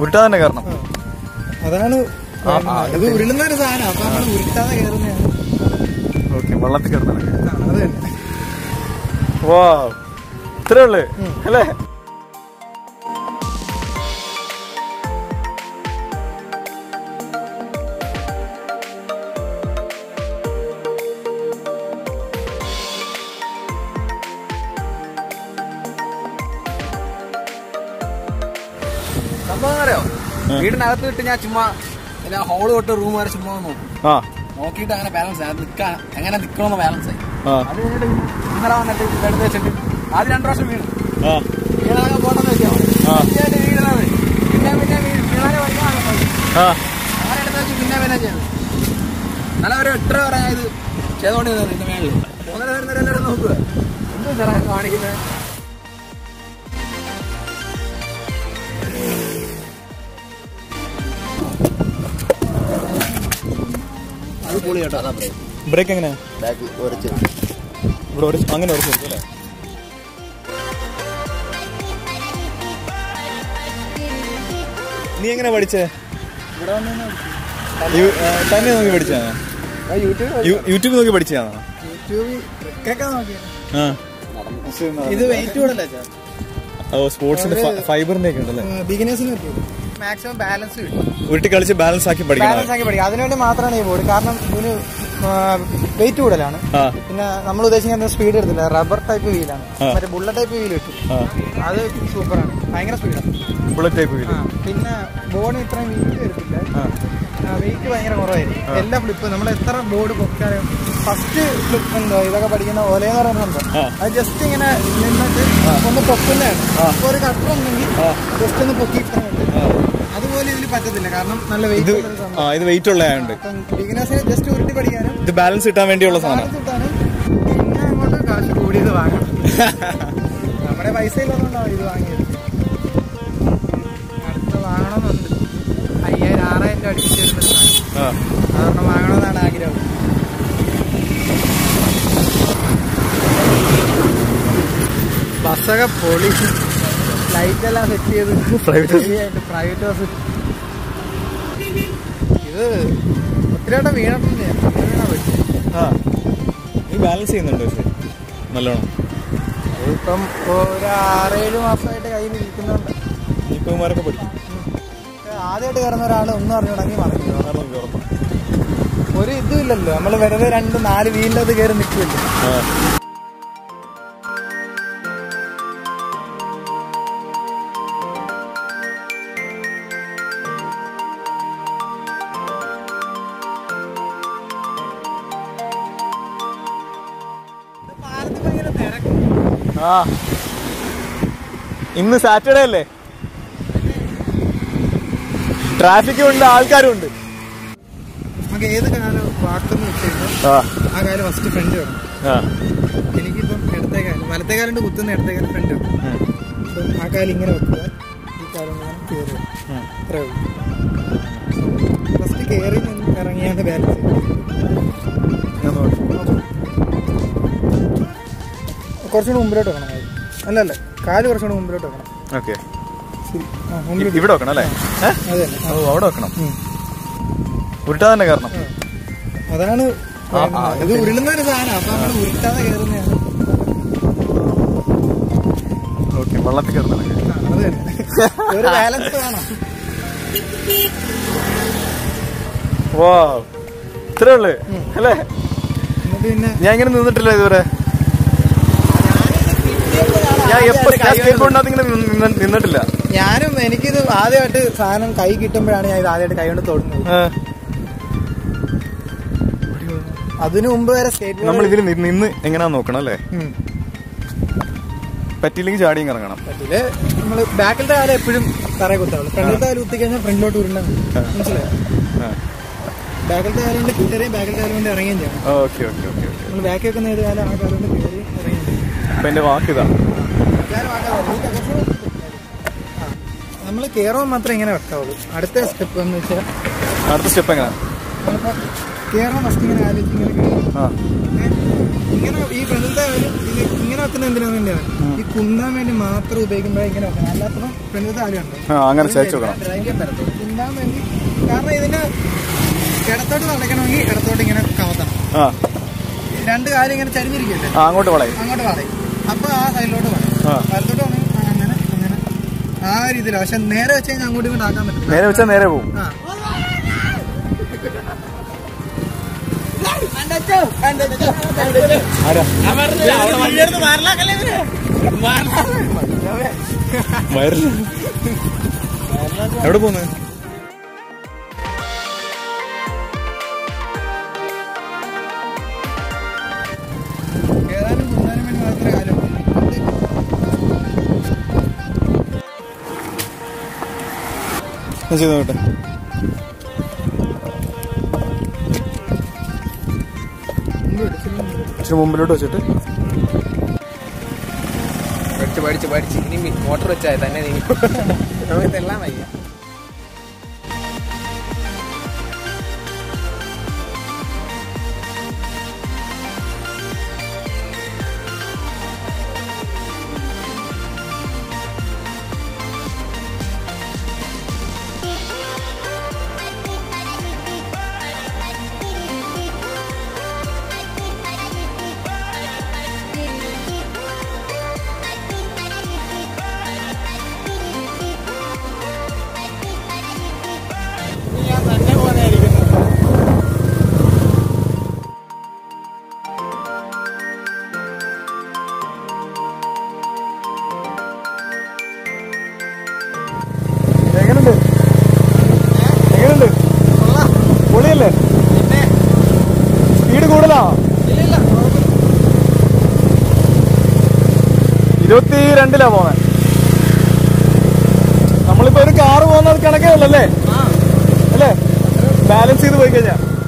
ഉരുട്ടാൻ തന്നെ കാരണം അതാണ് ആ, ആ, ഇത് ഉരുളുന്ന ഒരു സാധനം അപ്പൊ നമ്മൾ ഉരുട്ടാതെ കയറുന്നതാണ് ഓക്കെ വെള്ളത്തിൽ കിടന്നാണ് ആ, അത് തന്നെ വാ ഇത്രേ ഉള്ളു അല്ലേ സംഭവം അറിയോ വീടിനകത്ത് വിട്ട് ഞാൻ ചുമ്മാ പിന്നെ ഹോള് തൊട്ട് റൂം വരെ ചുമ്മാ ഒന്ന് നോക്കും ആ നോക്കിയിട്ട് അങ്ങനെ ബാലൻസ് ആയി നിൽക്കാൻ എങ്ങനെ നിൽക്കണമെന്ന് ബാലൻസ് ആയി ആ അത് കഴിഞ്ഞിട്ട് ഇന്നലെ വന്നിട്ട് ഇത് എടുത്ത് വെച്ചിട്ട് ആദ്യം രണ്ടു വർഷം വീണ് ആ വീണതൊക്കെ പോട്ടെന്ന് വെച്ചാൽ ആ. വീഴുന്നത് പിന്നെ പിന്നെ വീ- വീണാലെ പഠിക്കാൻ ആ അങ്ങനെ എടുത്ത് വെച്ച് പിന്നെ പിന്നെ ചെയ്തു നല്ല ഒരു എട്ടര വരെ ഞാൻ ഇത് ചെയ്തോണ്ടിരുന്നത് ഇതിന്റെ മേളിൽ ഒന്നര വരുന്നവരെ എല്ലാവരും നോക്കുക എന്ത് സാറേ കാണിക്കുന്നത് അത് പൊളി കേട്ടോ അതാ ബ്രേക്ക് ബ്രേക്ക് എങ്ങനെയാ ബാക്ക് ഉരച്ച് ഇവിടെ ഒരു അങ്ങനെ ഒരു കൊടുക്കും അല്ലേ നീ എങ്ങനെ പഠിച്ചേ ഇവിടെ വന്നു യു- ആ, തന്നെ നോക്കി പഠിച്ചാ യൂട്യൂബ് യൂട്യൂബ് നോക്കി പഠിച്ചതാണോ യൂട്യൂബിൽ ട്രിക്കൊക്കെ നോക്കിയത് ആ ഇത് വെയിറ്റ് കൂടല്ലേ ചാ ഓ സ്പോർട്സിന്റെ ഫൈബറിന്റെ ഒക്കെ ഉണ്ടല്ലേ ബിഗിനേഴ്സിന് പറ്റിയത് മാക്സിമം ബാലൻസ് കിട്ടും ഉരുട്ടി കളിച്ച് ബാലൻസ് ആക്കി പഠിക്കണം ബാലൻസ് ആക്കി പഠിക്കും അതിനുവേണ്ടി മാത്രമാണ് ഈ ബോർഡ് കാരണം ഇതിന് വെയിറ്റ് കൂടുതലാണ് ആ പിന്നെ നമ്മൾ ഉദ്ദേശിക്കുന്ന സ്പീഡ് എടുത്തില്ല റബ്ബർ ടൈപ്പ് വീലാണ് ആ. മറ്റേ ബുള്ളറ്റ് ടൈപ്പ് വീൽ കിട്ടും ആ അത് സൂപ്പറാണ് ഭയങ്കര സ്പീഡാണ് ബുള്ളറ്റ് ടൈപ്പ് വീല് പിന്നെ ബോർഡ് ഇത്രയും വെയിറ്റ് വരത്തില്ല ആ വെയിറ്റ് ഭയങ്കര കുറവായിരിക്കും എല്ലാ ഫ്ലിപ്പ് നമ്മൾ എത്ര ബോർഡ് പൊക്കാനും ഫസ്റ്റ് ഫ്ലിപ്പ് എന്തോ ഇതൊക്കെ പഠിക്കുന്ന ഓലയെന്ന് പറയുന്ന സംഭവം ആ. അത് ജസ്റ്റ് ഇങ്ങനെ നിന്നിട്ട് ഒന്ന് പൊക്കുന്നതാണ് ആ. അപ്പോൾ ഒരു കട്ടർ ഉണ്ടെങ്കിൽ ആ. ജസ്റ്റ് ഒന്ന് പൊക്കിയിട്ടുണ്ട് അതുപോലെ ഇതിൽ പറ്റത്തില്ല കാരണം നല്ല ഇത് വെയിറ്റ് ആ ഇത് വെയിറ്റ് ഉള്ളതായുണ്ട് അപ്പം ബിഗിനേഴ്സിന് ജസ്റ്റ് ഉരുട്ടി പഠിക്കാനും ഇത് ബാലൻസ് കിട്ടാൻ വേണ്ടിയുള്ള സാധനം balance കിട്ടാനും പിന്നെ അങ്ങോട്ട് കാശ് കൂടിയത് വാങ്ങണം നമ്മുടെ പൈസ ഇല്ലാത്തതുകൊണ്ടാണ് ഇത് വാങ്ങിയത് അടുത്ത് വാങ്ങണമെന്നുണ്ട് അയ്യായിരം ആറായിരം രൂപ അടുപ്പിച്ച് വരുന്ന സാധനം ആ അതൊരെണ്ണം വാങ്ങണമെന്നാണ് ആഗ്രഹം ബസ്സൊക്കെ പൊളി ലൈറ്റ് എല്ലാം സെറ്റ് ചെയ്ത് Private bus. പ്രൈവറ്റ് ബസ് ഇത് ഒത്തിരി വട്ടം വീണിട്ടുണ്ട് ഞാൻ. വീണാ പറ്റി ആ നീ ബാലൻസ് ചെയ്യുന്നുണ്ട് പക്ഷെ നല്ലോണം ഇപ്പം ഒരു ആറേഴ് മാസമായിട്ട് കയ്യിൽ ഇരിക്കുന്നുണ്ട് ഇപ്പമാരൊക്കെ പഠിക്കും ആദ്യമായിട്ട് കയറുന്ന ഒരാൾ ഒന്നും അറിഞ്ഞുടങ്ങി മറന്നു കാരണം നമുക്ക് ഉറപ്പാണ്. ഒരു ഇതും ഇല്ലല്ലോ നമ്മൾ വെറുതെ രണ്ട് നാല് വീലിൻ്റെ അത് കയറി നിൽക്കില്ല ആ പാലത്ത് ഭയങ്കര തിരക്ക് ആ ഇന്ന് സാറ്റർഡേ അല്ലേ ട്രാഫിക്കും ഉണ്ട് ആൾക്കാരും ഉണ്ട് നമുക്ക് ഏത് കാലം വാക്കെന്ന് വെച്ച് കഴിഞ്ഞാൽ ആ ആ കാലം ഫസ്റ്റ് ഫ്രണ്ട് വേണം ആ എനിക്കിപ്പം ഇടത്തെ കാലം വലത്തെ കാലുണ്ട് കുത്തുന്ന ഇടത്തെ കാലം ഫ്രണ്ട് വേണം ഉം. അപ്പം ആ കാലം ഇങ്ങനെ വെക്കുക ഈ കാലം ഇങ്ങനെ കയറുക ഉം. അത്രേ ഉള്ളൂ ഫസ്റ്റ് കയറി നിന്ന് ഇറങ്ങിയാണ്ട് ബാലൻസ് ഞാൻ നോക്കാം. കുറച്ചുകൂടി മുമ്പിലോട്ട് വെക്കണം കാല്. അല്ല അല്ല കാല് കുറച്ചുകൂടി മുമ്പിലോട്ട് വെക്കണം ഓക്കെ ശരി ആ മുമ്പിൽ ഇവിടെ വെക്കണം അല്ലേ ഏ? അത് തന്നെ ഓ അവിടെ വെക്കണം ഉം. ഉരുട്ടാൻ തന്നെ കാരണം ആ. അതാണ് ആ, ആ, പറയുന്നത്. ഇത് ഉരുളുന്ന ഒരു സാധനം അപ്പൊ നമ്മൾ ഉരുട്ടാതെ കയറുന്നതാണ് ഓക്കെ വെള്ളത്തിൽ കിടന്നാണ് ആ, അത് തന്നെ ഒരു ബാലൻസ് വേണം വാ ഇത്രേ ഉള്ളു അല്ലേ എന്നിട്ട് പിന്നെ ഞാൻ ഇങ്ങനെ നിന്നിട്ടില്ല ഇതുവരെ ഞാൻ എപ്പോ ഞാൻ സ്കേറ്റ് ബോർഡിനകത്ത് ഇങ്ങനെ നിന്ന്- നിന്ന്- നിന്നിട്ടില്ല ഞാനും എനിക്കിത് ആദ്യമായിട്ട് സാധനം കൈ കിട്ടുമ്പോഴാണ് ഞാൻ ഇത് ആദ്യമായിട്ട് കൈ കൊണ്ട് തൊടുന്നത് ഏ, അതിനു മുമ്പ് വരെ സ്കേറ്റ് നമ്മൾ ഇതിൽ നിന്ന് എങ്ങനെയാ നോക്കണം അല്ലേ ഉം. പറ്റിയില്ലെങ്കിൽ ചാടിയും ഇറങ്ങണം ഇതില് നമ്മള് ബാക്കിലത്തെ കാലം എപ്പോഴും തറയെ കുത്താവുള്ളൂ ഫ്രണ്ടിലത്തെ കാലം കുത്തി കഴിഞ്ഞാൽ ഫ്രണ്ടിലോട്ട് ഉരുണ്ടാൻ മനസ്സിലായോ ബാക്കിലത്തെ കാലം കൊണ്ട് കയറിയും ബാക്കിലത്തെ കാലം കൊണ്ട് ഇറങ്ങുകയും ചെയ്യണം ഓക്കെ ഓക്കെ ഓക്കെ ഓക്കെ നമ്മൾ ബാക്കി വെക്കുന്ന ഏത് കാലം ആ കാലം കൊണ്ട് കയറി ഇറങ്ങുകയും ചെയ്യണം അപ്പൊ എന്റെ വാക്കിതാ നമ്മൾ കയറുമ്പോൾ മാത്രമേ ഇങ്ങനെ വെക്കാവുള്ളൂ അടുത്ത സ്റ്റെപ്പ് എന്ന് വെച്ചാൽ അടുത്ത സ്റ്റെപ്പ് എങ്ങനെ നമ്മളിപ്പോൾ കയറുമ്പോൾ ഫസ്റ്റ് ഇങ്ങനെ ആലോചിച്ച് ഇങ്ങനെ കയറും ആ ഏ? ഇങ്ങനെ ഈ ഫ്രണ്ടിലത്തെ കാല് ഇത് ഇങ്ങനെ വെക്കുന്ന എന്തിനാന്ന് വേണ്ടിയാണ് ഈ കുന്താൻ വേണ്ടി മാത്രം ഉപയോഗിക്കുമ്പോഴേ ഇങ്ങനെ വെക്കണം അല്ലാത്തപ്പം ഫ്രണ്ടിലത്തെ കാല് കണ്ടോ ആ അങ്ങനെ ചേച്ചു വെക്കണം ഡ്രൈവിംഗ് പറ്റത്തുള്ളൂ കുന്താൻ വേണ്ടി കാരണം ഇതിന് ഇടത്തോട്ട് നടക്കണമെങ്കിൽ ഇടത്തോട്ട് ഇങ്ങനെ കമത്തണം ആ രണ്ട് കാലം ഇങ്ങനെ ചരിഞ്ഞിരിക്കല്ലേ ആ അങ്ങോട്ട് വളയും അങ്ങോട്ട് പറയും അപ്പൊ ആ സൈഡിലോട്ട് ആ. പറയും വലത്തോട്ട് പറയും അങ്ങനെ അങ്ങനെ ആ രീതിയിലാണ് പക്ഷെ നേരെ വെച്ച് കഴിഞ്ഞാൽ അങ്ങോട്ടും ഇങ്ങോട്ട് ആക്കാൻ പറ്റില്ല നേരെ വെച്ചാൽ നേരെ പോകും ആ ആരാ വയറില്ല എവിടെ പോന്ന് കേറാനും കുന്താനും വേണ്ടി മാത്രമേ കാലം ഞാൻ ചെയ്ത് നോക്കട്ടെ ഇച്ചിരി മുമ്പിലോട്ട് വെച്ചിട്ട് പഠിച്ച് പഠിച്ച് പഠിച്ച് ഇനി മോട്ടർ വെച്ചാൽ തന്നെ നീ നമുക്കിതെല്ലാം വയ്യ ഞാൻ തന്നെ പോകാനായിരിക്കുന്നു എങ്ങനുണ്ട് എങ്ങനുണ്ട് പൊളിയല്ലേ സ്പീഡ് കൂടുതലാ ഇരുപത്തി രണ്ടിലാ പോന്നെ നമ്മളിപ്പോ ഒരു കാറ് പോകുന്നത് കണക്കേ ഉള്ളല്ലേ അല്ലേ ബാലൻസ് ചെയ്ത് പോയി കഴിഞ്ഞാ